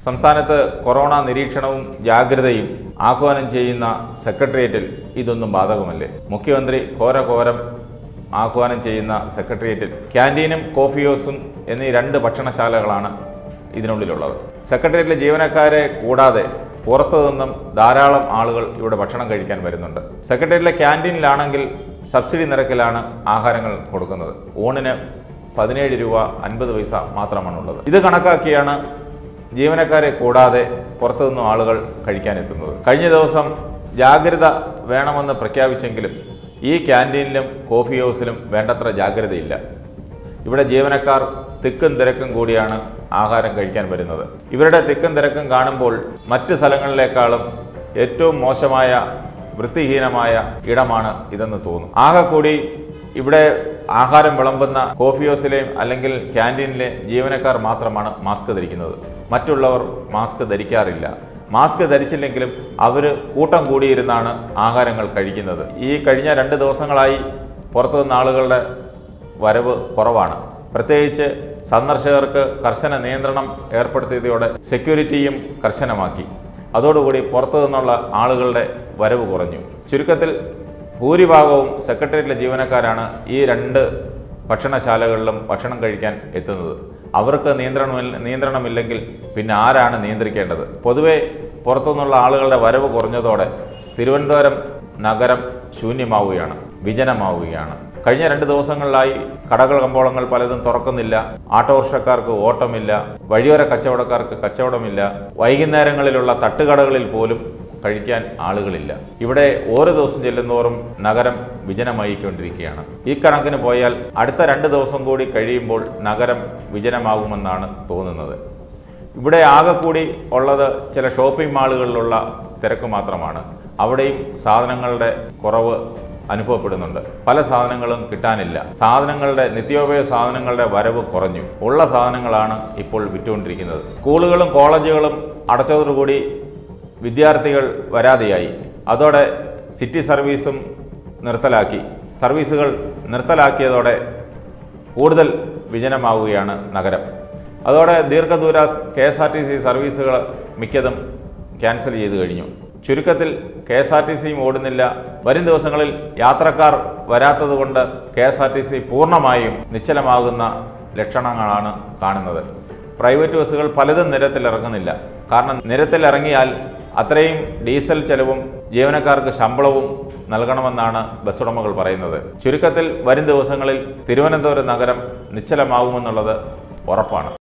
സംസ്ഥാനത്ത് കൊറോണ നിരീക്ഷണവും ജാഗ്രതയും ആഹ്വാനം ചെയ്യുന്ന സെക്രട്ടേറിയറ്റിൽ ഇതൊന്നും ബാധകമല്ലേ മുഖ്യമന്ത്രി ഘോരഘോരം ആഹ്വാനം ചെയ്യുന്ന സെക്രട്ടേറിയറ്റിൽ ക്യാൻറ്റീനും കോഫി ഹൗസും എന്നീ രണ്ട് ഭക്ഷണശാലകളാണ് ഇതിനുള്ളിലുള്ളത് സെക്രട്ടേറിയറ്റിലെ ജീവനക്കാരെ കൂടാതെ പുറത്തു നിന്നും ധാരാളം ആളുകൾ ഇവിടെ ഭക്ഷണം കഴിക്കാൻ വരുന്നുണ്ട് സെക്രട്ടേറിയറ്റിലെ ക്യാൻറ്റീനിലാണെങ്കിൽ സബ്സിഡി നിരക്കിലാണ് ആഹാരങ്ങൾ കൊടുക്കുന്നത് ഊണിന് പതിനേഴ് രൂപ അൻപത് പൈസ മാത്രമാണുള്ളത് ഇത് കണക്കാക്കിയാണ് ജീവനക്കാരെ കൂടാതെ പുറത്തുനിന്നും ആളുകൾ കഴിക്കാനെത്തുന്നത് കഴിഞ്ഞ ദിവസം ജാഗ്രത വേണമെന്ന് പ്രഖ്യാപിച്ചെങ്കിലും ഈ ക്യാൻറ്റീനിലും കോഫി ഹൗസിലും വേണ്ടത്ര ജാഗ്രതയില്ല ഇവിടെ ജീവനക്കാർ തിക്കും തിരക്കും കൂടിയാണ് ആഹാരം കഴിക്കാൻ വരുന്നത് ഇവരുടെ തിക്കും തിരക്കും കാണുമ്പോൾ മറ്റ് സ്ഥലങ്ങളിലേക്കാളും ഏറ്റവും മോശമായ വൃത്തിഹീനമായ ഇടമാണ് ഇതെന്ന് തോന്നും ആകെ കൂടി ഇവിടെ ആഹാരം വിളമ്പുന്ന കോഫി ഹൗസിലെയും അല്ലെങ്കിൽ ക്യാൻറ്റീനിലെ ജീവനക്കാർ മാത്രമാണ് മാസ്ക് ധരിക്കുന്നത് മറ്റുള്ളവർ മാസ്ക് ധരിക്കാറില്ല മാസ്ക് ധരിച്ചില്ലെങ്കിലും അവർ കൂട്ടം കൂടിയിരുന്നാണ് ആഹാരങ്ങൾ കഴിക്കുന്നത് ഈ കഴിഞ്ഞ രണ്ട് ദിവസങ്ങളായി പുറത്തുനിന്ന് ആളുകളുടെ വരവ് കുറവാണ് പ്രത്യേകിച്ച് സന്ദർശകർക്ക് കർശന നിയന്ത്രണം ഏർപ്പെടുത്തിയതോടെ സെക്യൂരിറ്റിയും കർശനമാക്കി അതോടുകൂടി പുറത്തു നിന്നുള്ള ആളുകളുടെ വരവ് കുറഞ്ഞു ചുരുക്കത്തിൽ ഭൂരിഭാഗവും സെക്രട്ടേറിയറ്റിലെ ജീവനക്കാരാണ് ഈ രണ്ട് ഭക്ഷണശാലകളിലും ഭക്ഷണം കഴിക്കാൻ എത്തുന്നത് അവർക്ക് നിയന്ത്രണമില്ല നിയന്ത്രണമില്ലെങ്കിൽ പിന്നെ ആരാണ് നിയന്ത്രിക്കേണ്ടത് പൊതുവെ പുറത്തുനിന്നുള്ള ആളുകളുടെ വരവ് കുറഞ്ഞതോടെ തിരുവനന്തപുരം നഗരം ശൂന്യമാവുകയാണ് വിജനമാവുകയാണ് കഴിഞ്ഞ രണ്ട് ദിവസങ്ങളിലായി കടകൾ കമ്പോളങ്ങൾ പലതും തുറക്കുന്നില്ല ആട്ടോറിക്ഷക്കാർക്ക് ഓട്ടമില്ല വഴിയോര കച്ചവടക്കാർക്ക് കച്ചവടമില്ല വൈകുന്നേരങ്ങളിലുള്ള തട്ടുകടകളിൽ പോലും കഴിക്കാൻ ആളുകളില്ല ഇവിടെ ഓരോ ദിവസം ചെല്ലുന്തോറും നഗരം വിജനമായിക്കൊണ്ടിരിക്കുകയാണ് ഈ കണക്കിന് പോയാൽ അടുത്ത രണ്ട് ദിവസം കൂടി കഴിയുമ്പോൾ നഗരം വിജനമാകുമെന്നാണ് തോന്നുന്നത് ഇവിടെ ആകെ കൂടി ഉള്ളത് ചില ഷോപ്പിംഗ് മാളുകളിലുള്ള തിരക്ക് മാത്രമാണ് അവിടെയും സാധനങ്ങളുടെ കുറവ് അനുഭവപ്പെടുന്നുണ്ട് പല സാധനങ്ങളും കിട്ടാനില്ല സാധനങ്ങളുടെ നിത്യോപയോഗ സാധനങ്ങളുടെ വരവ് കുറഞ്ഞു ഉള്ള സാധനങ്ങളാണ് ഇപ്പോൾ വിറ്റുകൊണ്ടിരിക്കുന്നത് സ്കൂളുകളും കോളേജുകളും അടച്ചതോടുകൂടി വിദ്യാർത്ഥികൾ വരാതെയായി അതോടെ സിറ്റി സർവീസും നിർത്തലാക്കി സർവീസുകൾ നിർത്തലാക്കിയതോടെ കൂടുതൽ വിജനമാവുകയാണ് നഗരം അതോടെ ദീർഘദൂര K S R T C സർവീസുകൾ മിക്കതും ക്യാൻസൽ ചെയ്തു കഴിഞ്ഞു ചുരുക്കത്തിൽ കെ എസ് ആർ ടി സിയും ഓടുന്നില്ല വരും ദിവസങ്ങളിൽ യാത്രക്കാർ വരാത്തതുകൊണ്ട് K S R T C പൂർണ്ണമായും നിശ്ചലമാകുന്ന ലക്ഷണങ്ങളാണ് കാണുന്നത് പ്രൈവറ്റ് ബസ്സുകൾ പലതും നിരത്തിലിറങ്ങുന്നില്ല കാരണം നിരത്തിലിറങ്ങിയാൽ അത്രയും ഡീസൽ ചെലവും ജീവനക്കാർക്ക് ശമ്പളവും നൽകണമെന്നാണ് ബസ് ഉടമകൾ പറയുന്നത് ചുരുക്കത്തിൽ വരും ദിവസങ്ങളിൽ തിരുവനന്തപുരം നഗരം നിശ്ചലമാകുമെന്നുള്ളത് ഉറപ്പാണ്